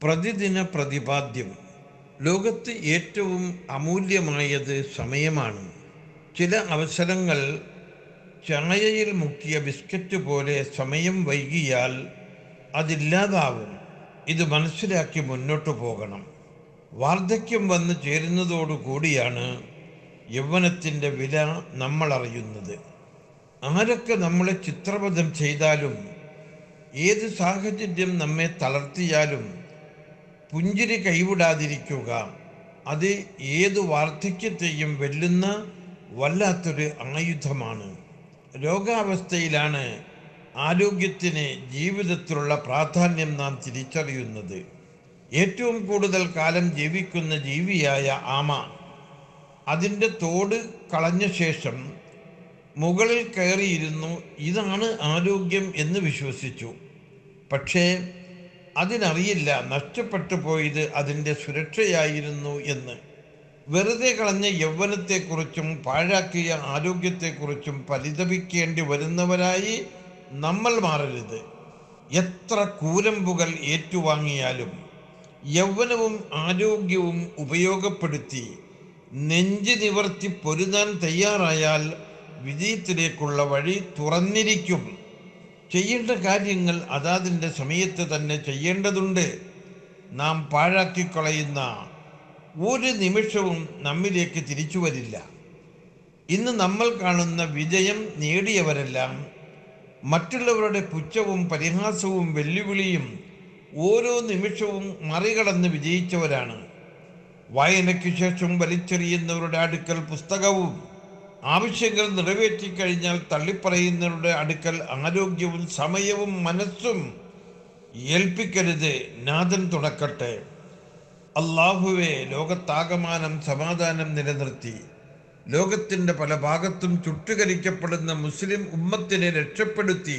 പ്രതിദിന പ്രതിപാദ്യം ലോകത്ത് ഏറ്റവും അമൂല്യമായത് സമയമാണ് ചില അവസരങ്ങൾ ചായയിൽ മുക്കിയ ബിസ്ക്കറ്റ് പോലെ സമയം വൈകിയാൽ അതില്ലാതാവും ഇത് മനസ്സിലാക്കി മുന്നോട്ട് പോകണം വാർദ്ധക്യം വന്നു ചേരുന്നതോടുകൂടിയാണ് യൗവനത്തിൻ്റെ വില നമ്മൾ അറിയുന്നത് ആരൊക്കെ നമ്മളെ ചിത്രപഥം ചെയ്താലും ഏത് സാഹചര്യം നമ്മെ തളർത്തിയാലും പുഞ്ചിരി കൈവിടാതിരിക്കുക അത് ഏത് വാർദ്ധക്യത്തെയും വെല്ലുന്ന വല്ലാത്തൊരു ആയുധമാണ് രോഗാവസ്ഥയിലാണ് ആരോഗ്യത്തിന് ജീവിതത്തിലുള്ള പ്രാധാന്യം നാം തിരിച്ചറിയുന്നത് ഏറ്റവും കൂടുതൽ കാലം ജീവിക്കുന്ന ജീവിയായ ആമ അതിൻ്റെ തോട് കളഞ്ഞ ശേഷം മുകളിൽ കയറിയിരുന്നു ഇതാണ് ആരോഗ്യം എന്ന് വിശ്വസിച്ചു പക്ഷേ അതിനറിയില്ല നഷ്ടപ്പെട്ടു പോയത് അതിൻ്റെ സുരക്ഷയായിരുന്നു എന്ന് വെറുതെ കളഞ്ഞ യൗവനത്തെക്കുറിച്ചും പാഴാക്കിയ ആരോഗ്യത്തെക്കുറിച്ചും പരിതപിക്കേണ്ടി വരുന്നവരായി നമ്മൾ മാറരുത് എത്ര കൂരമ്പുകൾ ഏറ്റുവാങ്ങിയാലും യൗവനവും ആരോഗ്യവും ഉപയോഗപ്പെടുത്തി നെഞ്ച് നിവർത്തി പൊരുതാൻ തയ്യാറായാൽ വിജയത്തിലേക്കുള്ള വഴി തുറന്നിരിക്കും ചെയ്യേണ്ട കാര്യങ്ങൾ അതാതിൻ്റെ സമയത്ത് തന്നെ ചെയ്യേണ്ടതുണ്ട് നാം പാഴാക്കിക്കളയുന്ന ഒരു നിമിഷവും നമ്മിലേക്ക് തിരിച്ചു വരില്ല ഇന്ന് നമ്മൾ കാണുന്ന വിജയം നേടിയവരെല്ലാം മറ്റുള്ളവരുടെ പുച്ഛവും പരിഹാസവും വെല്ലുവിളിയും ഓരോ നിമിഷവും മറികടന്ന് വിജയിച്ചവരാണ് വായനയ്ക്ക് ശേഷം വലിച്ചെറിയുന്നവരുടെ അടുക്കൽ പുസ്തകവും ആവശ്യങ്ങൾ നിറവേറ്റിക്കഴിഞ്ഞാൽ തള്ളിപ്പറയുന്നവരുടെ അടുക്കൽ ആരോഗ്യവും സമയവും മനസ്സും ഏൽപ്പിക്കരുത് നാഥൻ തുടക്കട്ടെ അള്ളാഹുവെ ലോകത്താകമാനം സമാധാനം നിലനിർത്തി ലോകത്തിൻ്റെ പല ഭാഗത്തും ചുട്ടുകരിക്കപ്പെടുന്ന മുസ്ലിം ഉമ്മത്തിനെ രക്ഷപ്പെടുത്തി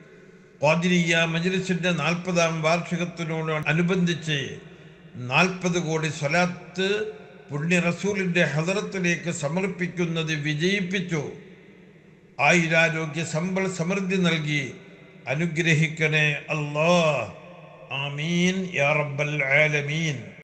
ഖാദിരിയ മജ്ലിസിന്റെ നാൽപ്പതാം വാർഷികത്തിനോട് അനുബന്ധിച്ച് നാൽപ്പത് കോടി സ്വലാത്ത് പുണ്യ റസൂലിന്റെ ഹദറത്തിലേക്ക് സമർപ്പിക്കുന്നത് വിജയിപ്പിച്ചു ആയുരാരോഗ്യ സമ്പൽ സമൃദ്ധി നൽകി അനുഗ്രഹിക്കണേ അല്ലാ ആമീൻ യാ റബ്ബൽ ആലമീൻ